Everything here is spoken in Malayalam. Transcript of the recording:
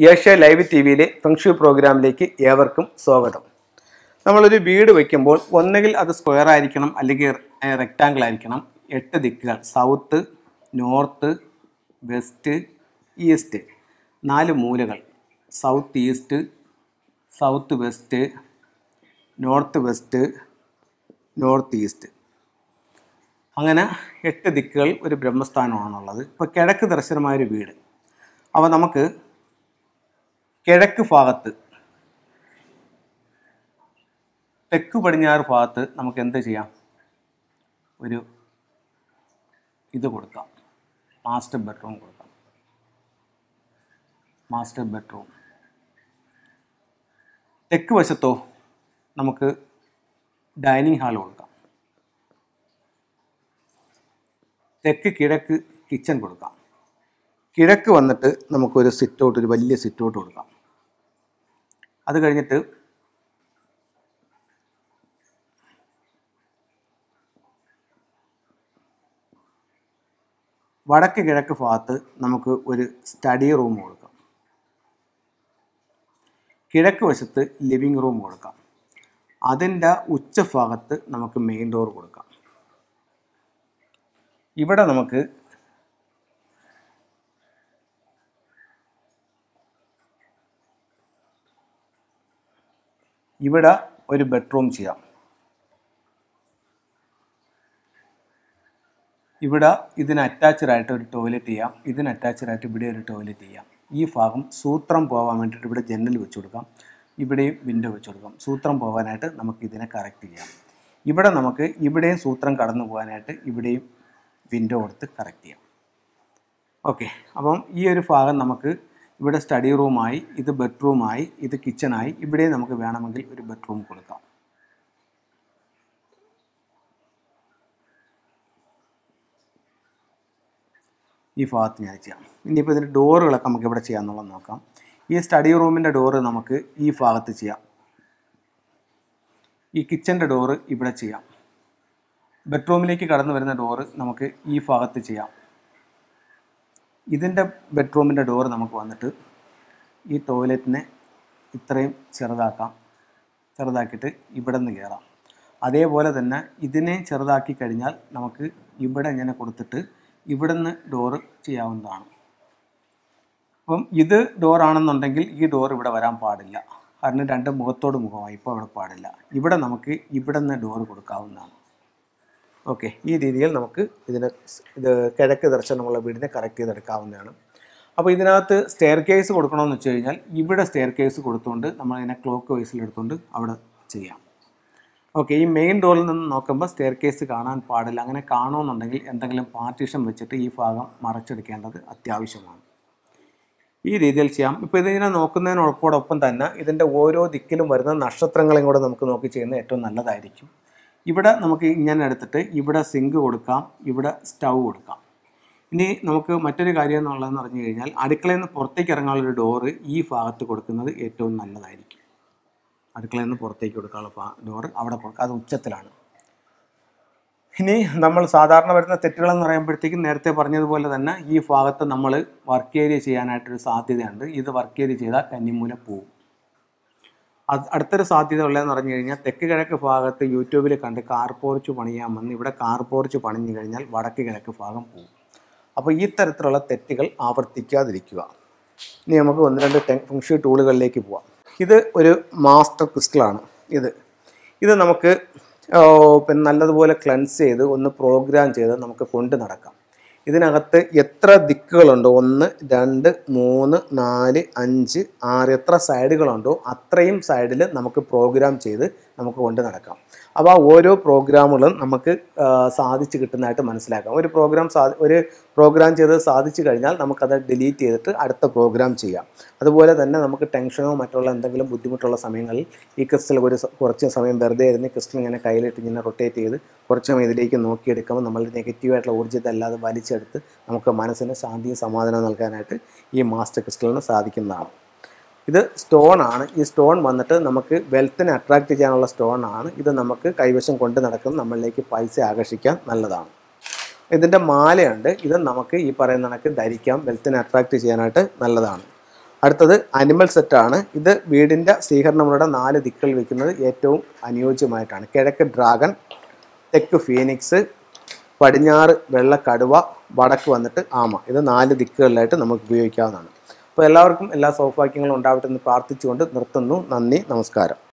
ഏഷ്യ ലൈവ് ടി വിയിലെ ഫംഗ്ഷു പ്രോഗ്രാമിലേക്ക് ഏവർക്കും സ്വാഗതം നമ്മളൊരു വീട് വയ്ക്കുമ്പോൾ ഒന്നുകിൽ അത് സ്ക്വയർ ആയിരിക്കണം അല്ലെങ്കിൽ റെക്റ്റാങ്കിൾ ആയിരിക്കണം എട്ട് ദിക്കുകൾ സൗത്ത് നോർത്ത് വെസ്റ്റ് ഈസ്റ്റ് നാല് മൂലകൾ south east south west north west north east അങ്ങനെ എട്ട് ദിക്കുകൾ ഒരു ബ്രഹ്മസ്ഥാനമാണുള്ളത് ഇപ്പോൾ കിഴക്ക് ദർശനമായ ഒരു വീട് അപ്പോൾ നമുക്ക് കിഴക്ക് ഭാഗത്ത് തെക്ക് പടിഞ്ഞാറ് ഭാഗത്ത് നമുക്ക് എന്ത് ചെയ്യാം ഒരു ഇത് കൊടുക്കാം മാസ്റ്റർ ബെഡ്റൂം കൊടുക്കാം മാസ്റ്റർ ബെഡ്റൂം തെക്ക് വശത്തോ നമുക്ക് ഡൈനിങ് ഹാൾ കൊടുക്കാം തെക്ക് കിഴക്ക് കിച്ചൺ കൊടുക്കാം കിഴക്ക് വന്നിട്ട് നമുക്കൊരു സിറ്റ് ഔട്ട് ഒരു വലിയ സിറ്റ് ഔട്ട് കൊടുക്കാം അത് കഴിഞ്ഞിട്ട് വടക്ക് കിഴക്ക് ഭാഗത്ത് നമുക്ക് ഒരു സ്റ്റഡി റൂം കൊടുക്കാം കിഴക്ക് വശത്ത് ലിവിങ് റൂം കൊടുക്കാം അതിൻ്റെ ഉച്ചഭാഗത്ത് നമുക്ക് മെയിൻ ഡോർ കൊടുക്കാം ഇവിടെ നമുക്ക് ഇവിടെ ഒരു ബെഡ്റൂം ചെയ്യാം ഇവിടെ ഇതിന് അറ്റാച്ച്ഡ് ആയിട്ട് ഒരു ടോയ്ലറ്റ് ചെയ്യാം ഇതിന് അറ്റാച്ച്ഡ് ആയിട്ട് ഇവിടെ ഒരു ടോയ്ലറ്റ് ചെയ്യാം ഈ ഭാഗം സൂത്രം പോകാൻ വേണ്ടിയിട്ട് ഇവിടെ ജനൽ വെച്ച് കൊടുക്കാം ഇവിടെയും വിൻഡോ വെച്ച് കൊടുക്കാം സൂത്രം പോകാനായിട്ട് നമുക്ക് ഇതിനെ കറക്റ്റ് ചെയ്യാം ഇവിടെ നമുക്ക് ഇവിടെയും സൂത്രം കടന്നു പോകാനായിട്ട് ഇവിടെയും വിൻഡോ കൊടുത്ത് കറക്റ്റ് ചെയ്യാം ഓക്കെ അപ്പം ഈ ഒരു ഭാഗം നമുക്ക് ഇവിടെ സ്റ്റഡി റൂമായി ഇത് ബെഡ്റൂമായി ഇത് കിച്ചണായി ഇവിടെ നമുക്ക് വേണമെങ്കിൽ ഒരു ബെഡ്റൂം കൊടുക്കാം ഈ ഭാഗത്ത് ഞാൻ ചെയ്യാം ഇനിയിപ്പോൾ ഇതിൻ്റെ ഡോറുകളൊക്കെ നമുക്ക് ഇവിടെ ചെയ്യാമെന്നുള്ളത് നോക്കാം ഈ സ്റ്റഡി റൂമിൻ്റെ ഡോറ് നമുക്ക് ഈ ഭാഗത്ത് ചെയ്യാം ഈ കിച്ചൻ്റെ ഡോറ് ഇവിടെ ചെയ്യാം ബെഡ്റൂമിലേക്ക് കടന്നു വരുന്ന ഡോറ് നമുക്ക് ഈ ഭാഗത്ത് ചെയ്യാം ഇതിൻ്റെ ബെഡ്റൂമിൻ്റെ ഡോറ് നമുക്ക് വന്നിട്ട് ഈ ടോയ്ലറ്റിനെ ഇത്രയും ചെറുതാക്കാം ചെറുതാക്കിയിട്ട് ഇവിടെ നിന്ന് കയറാം അതേപോലെ തന്നെ ഇതിനെ ചെറുതാക്കി കഴിഞ്ഞാൽ നമുക്ക് ഇവിടെ ഇങ്ങനെ കൊടുത്തിട്ട് ഇവിടെ നിന്ന് ഡോറ് ചെയ്യാവുന്നതാണ് അപ്പം ഇത് ഡോറാണെന്നുണ്ടെങ്കിൽ ഈ ഡോർ ഇവിടെ വരാൻ പാടില്ല കാരണം രണ്ട് മുഖത്തോട് മുഖമായി ഇപ്പോൾ ഇവിടെ പാടില്ല ഇവിടെ നമുക്ക് ഇവിടെ നിന്ന് ഡോറ് കൊടുക്കാവുന്നതാണ് ഓക്കെ ഈ രീതിയിൽ നമുക്ക് ഇതിന് സ് ഇത് കിഴക്ക് ദർശനമുള്ള വീടിനെ കറക്റ്റ് ചെയ്തെടുക്കാവുന്നതാണ് അപ്പോൾ ഇതിനകത്ത് സ്റ്റെയർ കേസ് കൊടുക്കണമെന്ന് വെച്ച് കഴിഞ്ഞാൽ ഇവിടെ സ്റ്റെയർ കേസ് കൊടുത്തുകൊണ്ട് നമ്മൾ ഇതിനെ ക്ലോക്ക് വൈസിലെടുത്തുകൊണ്ട് അവിടെ ചെയ്യാം ഓക്കെ ഈ മെയിൻ ഡോറിൽ നിന്ന് നോക്കുമ്പോൾ സ്റ്റെയർ കേസ് കാണാൻ പാടില്ല അങ്ങനെ കാണുമെന്നുണ്ടെങ്കിൽ എന്തെങ്കിലും പാർട്ടീഷൻ വെച്ചിട്ട് ഈ ഭാഗം മറച്ചെടുക്കേണ്ടത് അത്യാവശ്യമാണ് ഈ രീതിയിൽ ചെയ്യാം ഇപ്പോൾ ഇതിങ്ങനെ നോക്കുന്നതിനോടൊപ്പം തന്നെ ഇതിൻ്റെ ഓരോ ദിക്കിലും വരുന്ന നക്ഷത്രങ്ങളെയും കൂടെ നമുക്ക് നോക്കി ചെയ്യുന്നത് ഏറ്റവും നല്ലതായിരിക്കും ഇവിടെ നമുക്ക് ഇങ്ങനെ എടുത്തിട്ട് ഇവിടെ സിങ്ക് കൊടുക്കാം ഇവിടെ സ്റ്റൗ കൊടുക്കാം ഇനി നമുക്ക് മറ്റൊരു കാര്യം എന്നുള്ളതെന്ന് പറഞ്ഞു കഴിഞ്ഞാൽ അടുക്കളയിൽ നിന്ന് പുറത്തേക്ക് ഇറങ്ങാനുള്ള ഒരു ഡോറ് ഈ ഭാഗത്ത് കൊടുക്കുന്നത് ഏറ്റവും നല്ലതായിരിക്കും അടുക്കളയിൽ നിന്ന് പുറത്തേക്ക് കൊടുക്കാനുള്ള ഡോറ് അവിടെ കൊടുക്കുക അത് ഉച്ചത്തിലാണ് ഇനി നമ്മൾ സാധാരണ വരുന്ന തെറ്റുകളെന്ന് പറയുമ്പോഴത്തേക്കും നേരത്തെ പറഞ്ഞതുപോലെ തന്നെ ഈ ഭാഗത്ത് നമ്മൾ വർക്ക് ഏരിയ ചെയ്യാനായിട്ടൊരു സാധ്യതയുണ്ട് ഇത് വർക്ക് ഏരിയ ചെയ്താൽ കന്നിമൂല പോവും അത് അടുത്തൊരു സാധ്യത ഉള്ളതെന്ന് പറഞ്ഞു കഴിഞ്ഞാൽ തെക്ക് കിഴക്ക് ഭാഗത്ത് യൂട്യൂബിൽ കണ്ട് കാർ പോർച്ച് പണിയാമെന്ന് ഇവിടെ കാർ പോർച്ച് പണിഞ്ഞു കഴിഞ്ഞാൽ വടക്ക് കിഴക്ക് ഭാഗം പോകും അപ്പോൾ ഈ തരത്തിലുള്ള തെറ്റുകൾ ആവർത്തിക്കാതിരിക്കുക ഇനി നമുക്ക് ഒന്ന് രണ്ട് ടെ ഫംഗ്ഷൻ ടൂളുകളിലേക്ക് പോവാം ഇത് ഒരു മാസ്റ്റർ ക്രിസ്റ്റലാണ് ഇത് ഇത് നമുക്ക് പിന്നെ നല്ലതുപോലെ ക്ലൻസ് ചെയ്ത് ഒന്ന് പ്രോഗ്രാം ചെയ്ത് നമുക്ക് കൊണ്ട് നടക്കാം ഇതിനകത്ത് എത്ര ദിക്കുകളുണ്ടോ ഒന്ന് രണ്ട് മൂന്ന് നാല് അഞ്ച് ആറ് എത്ര സൈഡുകളുണ്ടോ അത്രയും സൈഡിൽ നമുക്ക് പ്രോഗ്രാം ചെയ്ത് നമുക്ക് കൊണ്ട് നടക്കാം അപ്പോൾ ആ ഓരോ പ്രോഗ്രാമുകളും നമുക്ക് സാധിച്ചു കിട്ടുന്നതായിട്ട് മനസ്സിലാക്കാം ഒരു പ്രോഗ്രാം സാ ഒരു പ്രോഗ്രാം ചെയ്ത് സാധിച്ചു കഴിഞ്ഞാൽ നമുക്കത് ഡിലീറ്റ് ചെയ്തിട്ട് അടുത്ത പ്രോഗ്രാം ചെയ്യാം അതുപോലെ തന്നെ നമുക്ക് ടെൻഷനോ മറ്റുള്ള എന്തെങ്കിലും ബുദ്ധിമുട്ടുള്ള സമയങ്ങളിൽ ഈ ക്രിസ്റ്റൽ ഒരു കുറച്ച് സമയം വെറുതെ ഇരുന്ന് ക്രിസ്റ്റൽ ഇങ്ങനെ കയ്യിലിട്ട് ഇങ്ങനെ റൊട്ടേറ്റ് ചെയ്ത് കുറച്ച് സമയം ഇതിലേക്ക് നോക്കിയെടുക്കുമ്പോൾ നമ്മൾ നെഗറ്റീവായിട്ടുള്ള ഊർജ്ജത്തെ അല്ലാതെ വലിച്ചെടുത്ത് നമുക്ക് മനസ്സിന് ശാന്തിയും സമാധാനം നൽകാനായിട്ട് ഈ മാസ്റ്റർ ക്രിസ്റ്റലിന് സാധിക്കുന്നതാണ് ഇത് സ്റ്റോൺ ആണ് ഈ സ്റ്റോൺ വന്നിട്ട് നമുക്ക് വെൽത്തിനെ അട്രാക്റ്റ് ചെയ്യാനുള്ള സ്റ്റോൺ ആണ് ഇത് നമുക്ക് കൈവശം കൊണ്ട് നടക്കുന്ന നമ്മളിലേക്ക് പൈസ ആകർഷിക്കാൻ നല്ലതാണ് ഇതിൻ്റെ മാലയുണ്ട് ഇത് നമുക്ക് ഈ പറയുന്ന കണക്ക് ധരിക്കാം വെൽത്തിനെ അട്രാക്റ്റ് ചെയ്യാനായിട്ട് നല്ലതാണ് അടുത്തത് അനിമൽ സെറ്റാണ് ഇത് വീടിൻ്റെ സ്വീകരണമുള്ള നാല് ദിക്കുകളിൽ വെക്കുന്നത് ഏറ്റവും അനുയോജ്യമായിട്ടാണ് കിഴക്ക് ഡ്രാഗൺ തെക്ക് ഫീനിക്സ് പടിഞ്ഞാറ് വെള്ളക്കടുവ വടക്ക് വന്നിട്ട് ആമ ഇത് നാല് ദിക്കുകളിലായിട്ട് നമുക്ക് ഉപയോഗിക്കാവുന്നതാണ് അപ്പോൾ എല്ലാവർക്കും എല്ലാ സൗഭാഗ്യങ്ങളും ഉണ്ടാവട്ടെ എന്ന് പ്രാർത്ഥിച്ചുകൊണ്ട് നിർത്തുന്നു നന്ദി നമസ്കാരം